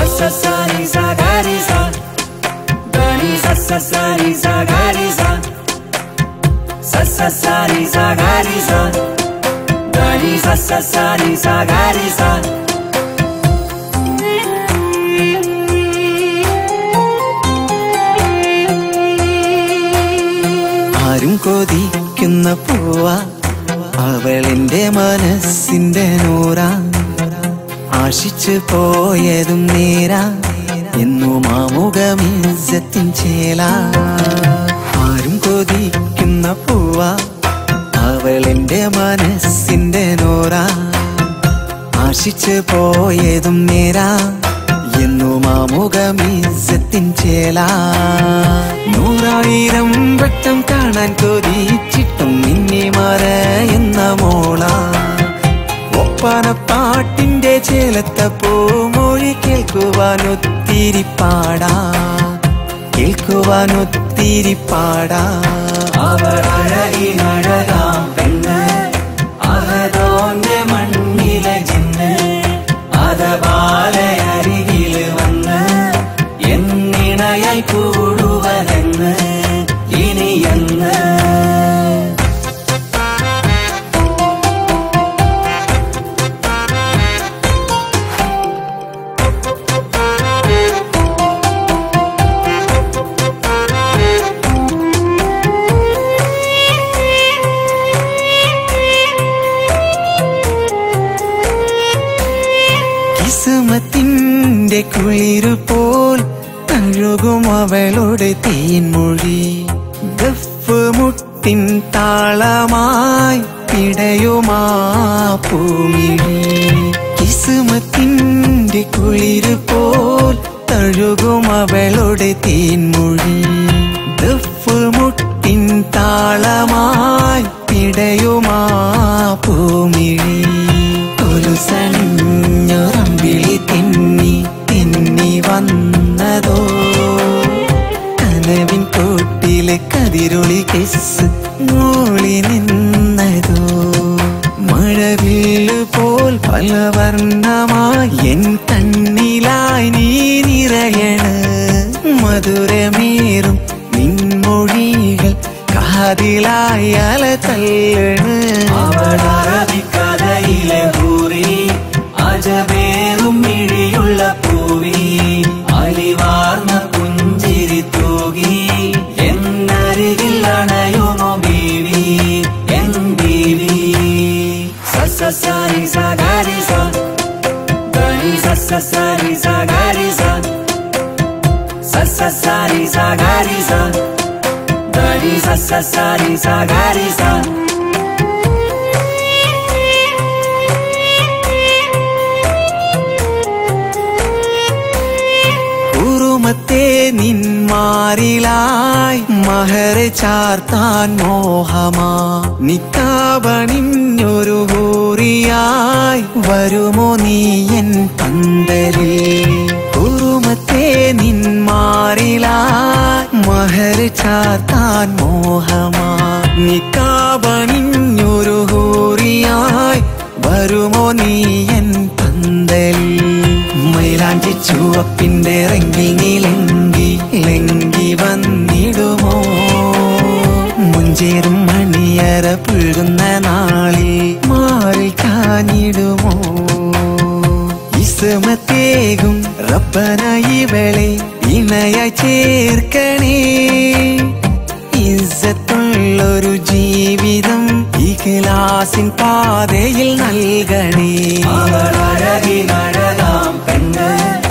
sa sa ni sa ga ri sa ga ni sa sa sa ni sa ga ri sa sa sa sa ni sa ga ri sa ga ni sa sa sa ni sa ga ri sa ആരും കൊതിക്കുന്ന പൂവ അവളെന്റെ മനസ്സിന്റെ നൂറ ആശിച്ചു പോയതും നേരാ എന്നു മാമുഖമീസത്തിൻ ചേല ആരും കൊതിക്കുന്ന പൂവ അവളെന്റെ മനസ്സിന്റെ നൂറ ആശിച്ചു പോയതും നേരാ എന്നു മാമുഖമീസത്തിൻ ചേല നൂറായിരം വട്ടം കാണാൻ കൊതിച്ചിട്ടും നിന്നെ മറയുന്ന മോള ഒപ്പനപ്പാട്ടിന്റെ ചേലത്ത പൂമൊഴി കേൾക്കുവാനൊത്തിരി പാടാ കേൾക്കുവാനൊത്തിരി പാടാ അവർ അഴകിനഴകാം പെണ്ണ് അഹദോന്റെ മണ്ണിലെ ജിന്ന് അതപാലയരികില് വന്ന് എന്നിണയായി കൂടുവതെന്ന് ഇനിയെന്ന് കിസുമത്തിന്റെ കുളിരു പോൽ തഴുകും അവളോട് തേൻമൊഴി ഗഫ് മുട്ടിൻ താളമായി പിടയുമാ പൂമിഴി കിസുമത്തിന്റെ കുളിരു പോൽ തഴുകും അവളോട് തേൻമൊഴി ഗഫ് മുട്ടിൻ താളമായി പിടയുമാ പൂമിഴി കൊലുസണിഞ്ഞൊറമ്പിളി തിന്നി തിന്നി വന്നതോ കനവിൻ കോട്ടിലെ കതിരൊളി കെസ് മൂളി നിന്നതോ മഴവില്ലു പോൽ പലവർണ്ണമായി എൻ കണ്ണിലായി നീ നിറയണ് മധുരമേറും നിൻമൊഴികൾ കാതിലായി അല തള്ളണ് അവൾ അറബിക്കഥയിലെ ഭൂരി അജബേറും മിഴിയുള്ള പൂവി അലിവാർന്ന പുഞ്ചിരി തൂകി എന്നരികിൽ അണയുമോ ബീവി എൻ ബീവി സസസാരി സഗാരി സ ഗനി സസസാരി സഗാരി സ സസസാരി സഗാരി സ ഗനി സസസാരി സഗാരി സ ഉറുമത്തെ നിന്മാരിലായി മഹർ ചാർത്താൻ മോഹമാ നിക്കാവണിഞ്ഞൊരു ഹൂറിയായി വരുമോ നീ എൻ പന്തലിൽ ഉറുമത്തെ നിന്മാരിലായി മഹർ ചാർത്താൻ മോഹമാ നിക്കാവണിഞ്ഞൊരു ഹൂറിയായി വരുമോ നീ എൻ പന്തലിൽ മൈലാഞ്ചി ചുവപ്പിന്റെ റെങ്കിൽ നീലെങ്കി ലെങ്കി വന്നിടുമോ മുഞ്ചേറും മണിയറ പുഴുകുന്ന നാളിൽ മാറി കാഞ്ഞിടുമോ ഇസമത്തേകും റബ്ബന ഇവളെ ഇണയായി ചേർക്കണേ ഇസ്സത്തുള്ളൊരു ജീവിതം ഇഖ്ലാസിൻ പാതയിൽ നൽകണേ അവൾ അഴകിനഴകാം പെണ്ണ്